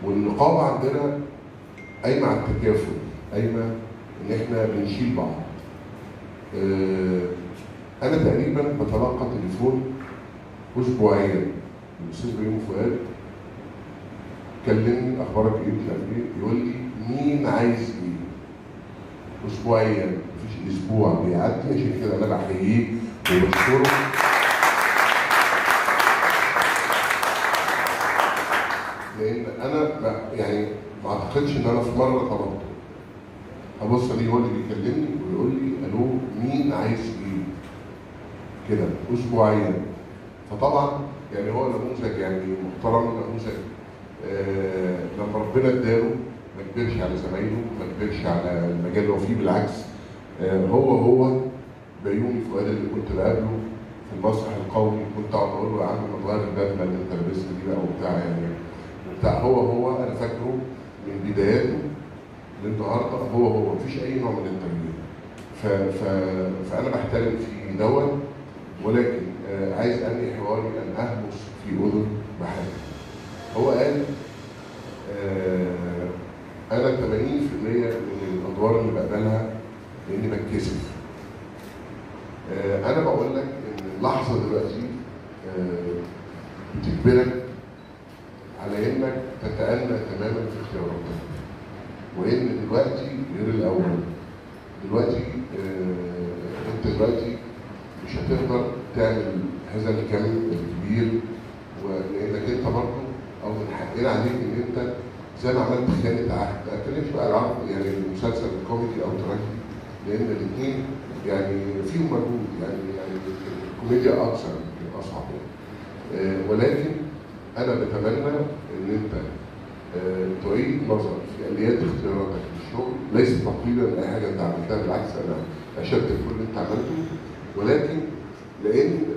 والنقابه عندنا قايمه على التكافل قايمه ان احنا بنشيل بعض آه، انا تقريبا بتلقى تليفون اسبوعيا الاستاذ بيوم فؤاد كلمني اخبارك ايه مش عارف ايه يقول لي مين عايز ايه اسبوعيا مفيش اسبوع بيعدي عشان كده انا بحييه وبشكره لان انا ما يعني ما اعتقدش ان انا في مره طلبته ابص عليه هو اللي بيكلمني ويقول لي الو مين عايز ايه كده اسبوعيا فطبعا يعني هو نموذج يعني محترم نموذج آه لما ربنا اداله ما كبرش على زمايله ما كبرش على المجال اللي هو فيه بالعكس آه هو هو بيومي فؤاد اللي كنت بقابله في المسرح القومي كنت اقعد اقول له يا عم ما تغير البدله اللي انت لابسها دي بقى وبتاع يعني وبتاع هو هو انا فاكره من بداياته للنهارده هو هو مفيش اي نوع من التغيير ف... ف... فانا بحترم في دوت ولكن آه عايز انهي حواري ان اهمس في اذن بحاجه هو قال آه انا 80% من الادوار اللي بقبلها لاني بتكسف آه انا بقول لك ان اللحظه دلوقتي آه بتجبرك على انك تتأنى تماما في اختياراتك وان دلوقتي غير الاول دلوقتي آه انت دلوقتي مش هتقدر تعمل هذا الكم الكبير ولانك انت برضه او من حقنا عليك ان انت زي ما عملت خيانه عهد ما اتكلمش بقى العرض يعني المسلسل الكوميدي او تراجيدي لان الاثنين يعني فيهم مجهود يعني يعني الكوميديا اكثر يمكن اصعب يعني آه ولكن انا بتمنى ان انت آه تعيد نظر في اليات اختياراتك للشغل ليس تقليلا لاي حاجه انت عملتها بالعكس انا اشدت كل اللي انت عملته ولكن لان